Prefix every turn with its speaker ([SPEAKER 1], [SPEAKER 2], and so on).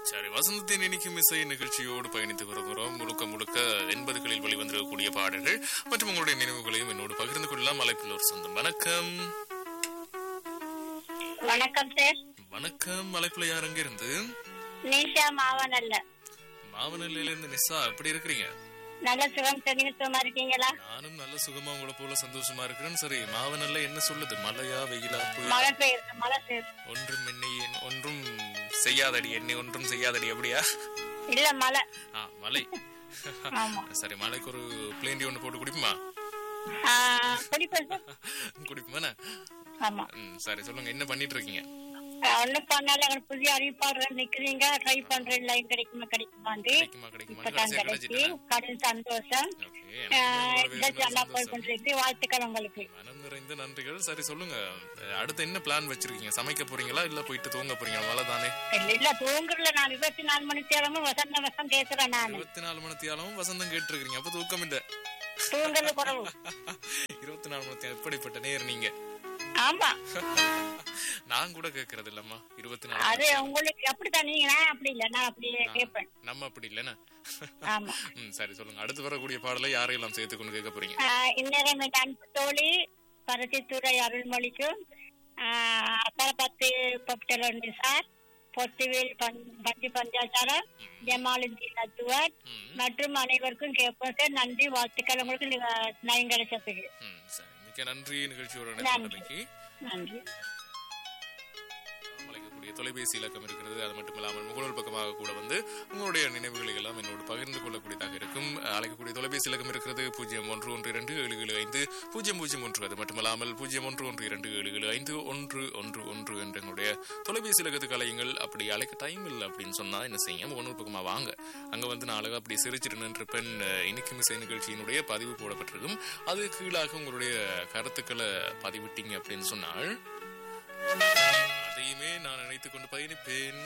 [SPEAKER 1] சரி வசந்தத்தின் இனிக்கும் இசை நிகழ்ச்சியோடு பயணித்து வருகிறோம் முழுக்க முழுக்க எண்பதுகளில் வெளிவந்திருக்கக்கூடிய பாடல்கள் மற்றும் உங்களுடைய நினைவுகளையும் என்னோடு பகிர்ந்து கொள்ளலாம் அழைப்பில் ஒரு சொந்தம் வணக்கம்
[SPEAKER 2] வணக்கம் சார்
[SPEAKER 1] வணக்கம் அழைப்புல யார் அங்க இருந்து
[SPEAKER 2] நீஷா மாவனல்ல
[SPEAKER 1] மாவனல்லையில இருந்து நிசா எப்படி இருக்கிறீங்க
[SPEAKER 2] நல்ல சுகம் தெரிஞ்சு சும்மா இருக்கீங்களா
[SPEAKER 1] நானும் நல்ல சுகமா உங்களை போல சந்தோஷமா இருக்கிறேன் சரி மாவனல்ல என்ன சொல்லுது மழையா வெயிலா புயலா
[SPEAKER 2] மழை பெய்யுது மழை பெய்யுது
[SPEAKER 1] ஒன்றும் என்னை ஒன்றும் செய்யாதடி என்னை ஒன்றும் செய்யாதடி அப்படியா
[SPEAKER 2] இல்ல மழை
[SPEAKER 1] ஆ மலை
[SPEAKER 2] ஆமா
[SPEAKER 1] சரி மலைக்கு ஒரு பிளேண்டி ஒன்று போட்டு குடிப்புமா
[SPEAKER 2] ஆஹ், குடிப்பேன் சார்
[SPEAKER 1] குடிப்புமாண்ணே
[SPEAKER 2] ஆமா
[SPEAKER 1] ம் சரி சொல்லுங்க என்ன பண்ணிட்டு இருக்கீங்க
[SPEAKER 2] ஆஹ், ஒண்ணும் பண்ணால எனக்கு புதிய அறிவிப்பாளர் நிக்கிறீங்க ட்ரை பண்றேன் லைன் கிடைக்குமா கிடைக்குமாண்டு
[SPEAKER 1] கிடைக்குமா கிடைக்குமா
[SPEAKER 2] இப்பதான்
[SPEAKER 1] கடைசியா
[SPEAKER 2] கிடைச்சி
[SPEAKER 1] கிடைச்சிட்டேன்
[SPEAKER 2] கடும் சந்தோஷம்
[SPEAKER 1] ஓகே
[SPEAKER 2] ஆஹ்,
[SPEAKER 1] எனக்கு
[SPEAKER 2] இந்த நல்லா
[SPEAKER 1] ரொம்ப
[SPEAKER 2] போய்
[SPEAKER 1] சந்தோஷம்.
[SPEAKER 2] கொண்டிருக்கு வாழ்த்துக்கள் உங்களுக்கு
[SPEAKER 1] மனம் நிறைந்த நன்றிகள் சரி சொல்லுங்க அடுத்து என்ன பிளான் வச்சிருக்கீங்க சமைக்க போறீங்களா இல்ல போயிட்டு தூங்க போறீங்களா மழை தானே
[SPEAKER 2] இல்ல இல்ல தூங்குறல நான் இருபத்தி நாலு மணி நேரமும் வசந்த வசம் பேசுறேன் நான்
[SPEAKER 1] இருபத்தி நாலு மணி தியாலமும் வசந்தம் கேட்டு இருக்கீங்க அப்ப தூக்கம் இல்ல
[SPEAKER 2] தூங்குறது குறவு
[SPEAKER 1] இருபத்தி நாலு மணி தியாலம் எப்படிப்பட்ட நேர் நீங்க
[SPEAKER 2] ஆமா
[SPEAKER 1] நான் கூட கேக்குறது இல்லம்மா இருபத்தி நாலு
[SPEAKER 2] அது உங்களுக்கு அப்படித்தான் நீங்க நான் அப்படி இல்ல நான் அப்படி கேட்பேன்
[SPEAKER 1] நம்ம அப்படி இல்லைன்னா
[SPEAKER 2] ஆமா
[SPEAKER 1] ம் சரி சொல்லுங்க அடுத்து வரக்கூடிய பாடலை யாரையெல்லாம் சேர்த்து கொண்டு கேட்க போறீங்க
[SPEAKER 2] ஆஹ் இந்நேரம் என் அன்பு தோழி பரசித்துறை அருள்மொழிக்கும் பத்து பப்டலன் சார் பொத்துவேல் பஞ்சு பஞ்சாச்சாரம் ஜமாலுதீன் அத்துவர்
[SPEAKER 1] ம்
[SPEAKER 2] மற்றும் அனைவருக்கும் கேட்போம் சார் நன்றி வாழ்த்துக்கள் உங்களுக்கு நீங்க நயம் கிடைச்சதுக்கு
[SPEAKER 1] ம் சரி மிக்க நன்றி நிகழ்ச்சியோட இணைந்தமைக்கு
[SPEAKER 2] நன்றி
[SPEAKER 1] அழைக்கக்கூடிய தொலைபேசி இலக்கம் இருக்கிறது அது மட்டும் இல்லாமல் முகநூல் பக்கமாக கூட வந்து உங்களுடைய நினைவுகளை எல்லாம் என்னோடு பகிர்ந்து கொள்ளக்கூடியதாக இருக்கும் அழைக்கக்கூடிய தொலைபேசி இலக்கம் இருக்கிறது பூஜ்ஜியம் ஒன்று ஒன்று இரண்டு ஏழு ஏழு ஐந்து பூஜ்ஜியம் பூஜ்ஜியம் ஒன்று அது மட்டுமல்லாமல் பூஜ்ஜியம் ஒன்று ஒன்று இரண்டு ஏழு ஏழு ஐந்து ஒன்று ஒன்று ஒன்று என்ற எங்களுடைய தொலைபேசி இலக்கத்துக்கு அலையுங்கள் அப்படி அழைக்க டைம் இல்லை அப்படின்னு சொன்னா என்ன செய்யுங்க முகநூல் பக்கமாக வாங்க அங்க வந்து நான் அழகா அப்படி சிரிச்சிட்டு நின்ற பெண் இனிக்கும் இசை நிகழ்ச்சியினுடைய பதிவு போடப்பட்டிருக்கும் அது கீழாக உங்களுடைய கருத்துக்களை பதிவிட்டீங்க அப்படின்னு சொன்னால் அதையுமே நான் நினைத்துக் கொண்டு பயணிப்பேன்